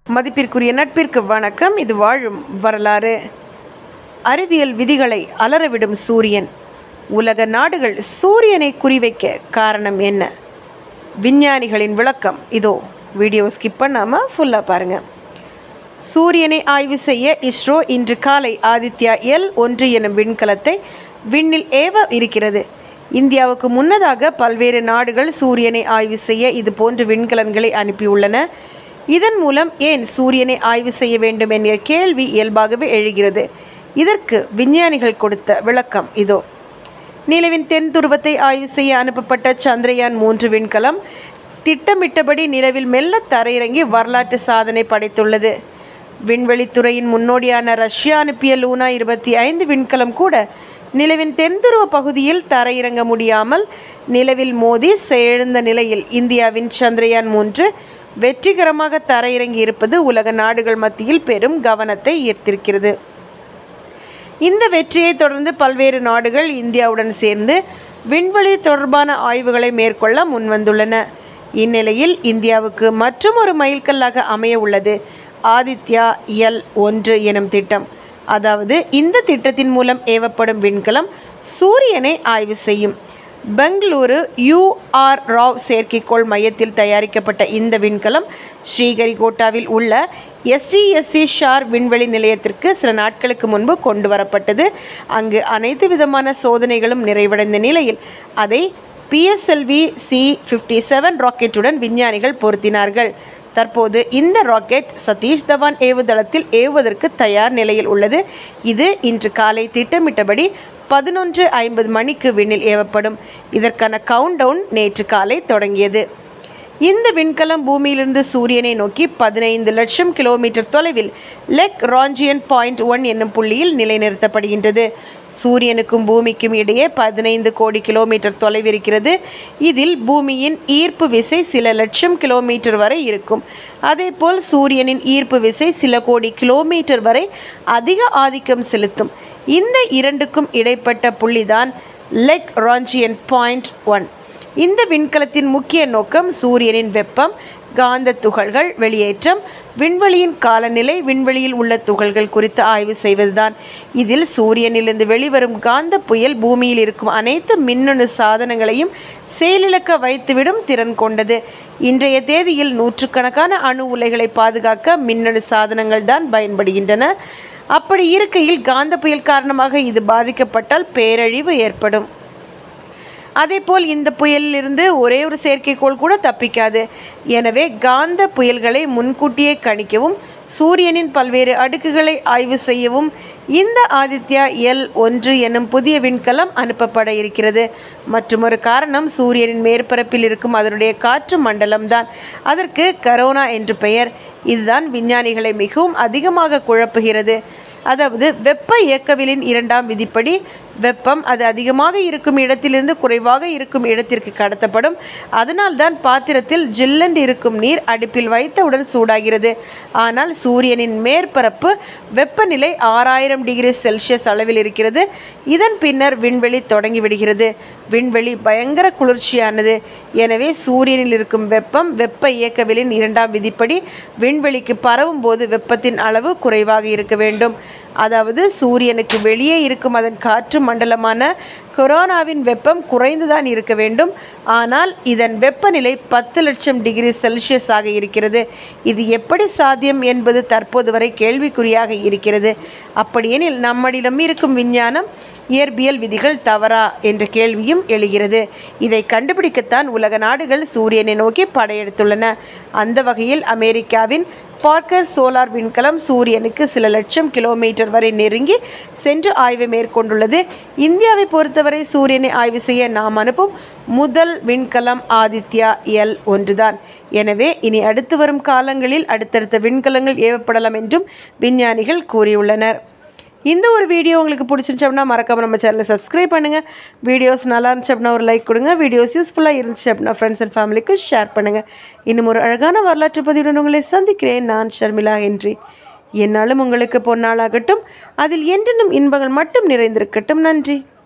மதிப்பிற்குரிய நட்பிற்கு வணக்கம் இது வாழும் வரலாறு அறிவியல் விதிகளை அலறவிடும் சூரியன் உலக நாடுகள் சூரியனை குறிவைக்க காரணம் என்ன விஞ்ஞானிகளின் விளக்கம் இதோ வீடியோ ஸ்கிப் பண்ணாமல் ஃபுல்லாக பாருங்கள் சூரியனை ஆய்வு செய்ய இஸ்ரோ இன்று காலை ஆதித்யா எல் ஒன்று எனும் விண்கலத்தை விண்ணில் ஏவ இருக்கிறது இந்தியாவுக்கு முன்னதாக பல்வேறு நாடுகள் சூரியனை ஆய்வு செய்ய இது போன்ற விண்கலன்களை அனுப்பியுள்ளன இதன் மூலம் ஏன் சூரியனை ஆய்வு செய்ய வேண்டும் என்கிற கேள்வி இயல்பாகவே எழுகிறது இதற்கு விஞ்ஞானிகள் கொடுத்த விளக்கம் இதோ நிலவின் தென் துருவத்தை ஆய்வு செய்ய அனுப்பப்பட்ட சந்திரயான் மூன்று விண்கலம் திட்டமிட்டபடி நிலவில் மெல்ல தரையிறங்கி வரலாற்று சாதனை படைத்துள்ளது விண்வெளித்துறையின் முன்னோடியான ரஷ்யா அனுப்பிய லூனா இருபத்தி ஐந்து விண்கலம் கூட நிலவின் தென்துருவ பகுதியில் தரையிறங்க முடியாமல் நிலவில் மோதி செயலிழந்த நிலையில் இந்தியாவின் சந்திரயான் மூன்று வெற்றிகரமாக தரையிறங்கி இருப்பது உலக நாடுகள் மத்தியில் பெரும் கவனத்தை ஈர்த்திருக்கிறது இந்த வெற்றியை தொடர்ந்து பல்வேறு நாடுகள் இந்தியாவுடன் சேர்ந்து விண்வெளி தொடர்பான ஆய்வுகளை மேற்கொள்ள முன்வந்துள்ளன இந்நிலையில் இந்தியாவுக்கு மற்றும் ஒரு மைல்கல்லாக அமைய உள்ளது ஆதித்யா எல் ஒன்று எனும் திட்டம் அதாவது இந்த திட்டத்தின் மூலம் ஏவப்படும் விண்கலம் சூரியனை ஆய்வு செய்யும் பெங்களூரு யூஆர் ராவ் செயற்கைக்கோள் மையத்தில் தயாரிக்கப்பட்ட இந்த விண்கலம் ஸ்ரீஹரிகோட்டாவில் உள்ள எஸ்டிஎஸ்சி ஷார் விண்வெளி நிலையத்திற்கு சில நாட்களுக்கு முன்பு கொண்டு வரப்பட்டது அங்கு அனைத்து விதமான சோதனைகளும் நிறைவடைந்த நிலையில் அதை பிஎஸ்எல்வி சி ஃபிஃப்டி செவன் ராக்கெட்டுடன் விஞ்ஞானிகள் பொருத்தினார்கள் தற்போது இந்த ராக்கெட் சதீஷ் தவான் ஏவுதளத்தில் ஏவுவதற்கு தயார் நிலையில் உள்ளது இது இன்று காலை திட்டமிட்டபடி பதினொன்று ஐம்பது மணிக்கு விண்ணில் ஏவப்படும் இதற்கான கவுண்டவுன் நேற்று காலை தொடங்கியது இந்த விண்கலம் பூமியிலிருந்து சூரியனை நோக்கி பதினைந்து லட்சம் கிலோமீட்டர் தொலைவில் லெக் ராஞ்சியன் பாயிண்ட் ஒன் என்னும் புள்ளியில் நிலைநிறுத்தப்படுகின்றது சூரியனுக்கும் பூமிக்கும் இடையே பதினைந்து கோடி கிலோமீட்டர் தொலைவு இருக்கிறது இதில் பூமியின் ஈர்ப்பு விசை சில லட்சம் கிலோமீட்டர் வரை இருக்கும் அதேபோல் சூரியனின் ஈர்ப்பு விசை சில கோடி கிலோமீட்டர் வரை அதிக ஆதிக்கம் செலுத்தும் இந்த இரண்டுக்கும் இடைப்பட்ட புள்ளிதான் லெக் ராஞ்சியன் பாயிண்ட் ஒன் இந்த விண்கலத்தின் முக்கிய நோக்கம் சூரியனின் வெப்பம் காந்த துகள்கள் வெளியேற்றம் விண்வெளியின் காலநிலை விண்வெளியில் உள்ள துகள்கள் குறித்து ஆய்வு செய்வதுதான் இதில் சூரியனிலிருந்து வெளிவரும் காந்த புயல் பூமியில் இருக்கும் அனைத்து மின்னணு சாதனங்களையும் செயலிழக்க வைத்துவிடும் திறன் கொண்டது இன்றைய தேதியில் நூற்றுக்கணக்கான அணு உலைகளை பாதுகாக்க மின்னணு சாதனங்கள் தான் பயன்படுகின்றன அப்படி இருக்கையில் காந்த புயல் காரணமாக இது பாதிக்கப்பட்டால் பேரழிவு ஏற்படும் அதேபோல் இந்த புயலிலிருந்து ஒரே ஒரு செயற்கைக்கோள் கூட தப்பிக்காது எனவே காந்த புயல்களை முன்கூட்டியே கணிக்கவும் சூரியனின் பல்வேறு அடுக்குகளை ஆய்வு செய்யவும் இந்த ஆதித்யா எல் ஒன்று எனும் புதிய விண்கலம் அனுப்பப்பட இருக்கிறது மற்றொரு காரணம் சூரியனின் மேற்பரப்பில் இருக்கும் அதனுடைய காற்று மண்டலம்தான் அதற்கு கரோனா என்று பெயர் இதுதான் விஞ்ஞானிகளை மிகவும் அதிகமாக குழப்புகிறது அதாவது வெப்ப இயக்கவியலின் இரண்டாம் விதிப்படி வெப்பம் அது அதிகமாக இருக்கும் இடத்திலிருந்து குறைவாக இருக்கும் இடத்திற்கு கடத்தப்படும் அதனால்தான் பாத்திரத்தில் ஜில்லென்று இருக்கும் நீர் அடுப்பில் வைத்தவுடன் சூடாகிறது ஆனால் சூரியனின் மேற்பரப்பு வெப்பநிலை ஆறாயிரம் டிகிரி செல்சியஸ் அளவில் இருக்கிறது இதன் பின்னர் விண்வெளி தொடங்கிவிடுகிறது விண்வெளி பயங்கர குளிர்ச்சியானது எனவே சூரியனில் இருக்கும் வெப்பம் வெப்ப இயக்கவியலின் இரண்டாம் விதிப்படி விண்வெளிக்கு பரவும் போது வெப்பத்தின் அளவு குறைவாக இருக்க வேண்டும் அதாவது சூரியனுக்கு வெளியே இருக்கும் அதன் காற்று மண்டலமான கொரோனாவின் வெப்பம் குறைந்துதான் இருக்க வேண்டும் ஆனால் இதன் வெப்பநிலை பத்து லட்சம் டிகிரி செல்சியஸ் ஆக இருக்கிறது இது எப்படி சாத்தியம் என்பது தற்போது வரை கேள்விக்குறியாக இருக்கிறது அப்படியெனில் நம்மிடம் இருக்கும் விஞ்ஞானம் இயற்பியல் விதிகள் தவறா என்ற கேள்வியும் எழுகிறது இதை கண்டுபிடிக்கத்தான் உலக நாடுகள் சூரியனை நோக்கி படையெடுத்துள்ளன அந்த வகையில் அமெரிக்காவின் பார்க்கர் சோலார் விண்கலம் சூரியனுக்கு சில லட்சம் கிலோமீட்டர் வரை நெருங்கி சென்று ஆய்வை மேற்கொண்டுள்ளது இந்தியாவை பொறுத்தவரை சூரியனை ஆய்வு செய்ய நாம் அனுப்பும் முதல் விண்கலம் ஆதித்யா எல் ஒன்றுதான் எனவே இனி அடுத்து வரும் காலங்களில் அடுத்தடுத்த விண்கலங்கள் ஏவப்படலாம் என்றும் விஞ்ஞானிகள் கூறியுள்ளனர் இந்த ஒரு வீடியோ உங்களுக்கு பிடிச்சிருந்துச்சு அப்படின்னா மறக்காம நம்ம சேனலை சப்ஸ்கிரைப் பண்ணுங்கள் வீடியோஸ் நல்லா இருந்துச்சு அப்படின்னா ஒரு லைக் கொடுங்க வீடியோஸ் யூஸ்ஃபுல்லாக இருந்துச்சு அப்படின்னா ஃப்ரெண்ட்ஸ் அண்ட் ஃபேமிலிக்கு ஷேர் பண்ணுங்கள் இன்னும் ஒரு அழகான வரலாற்று பதிவுடன் உங்களை சந்திக்கிறேன் நான் ஷர்மிளா ஹென்றி என்னாலும் உங்களுக்கு பொன்னாளாகட்டும் அதில் என்றென்னும் இன்பங்கள் மட்டும் நிறைந்திருக்கட்டும் நன்றி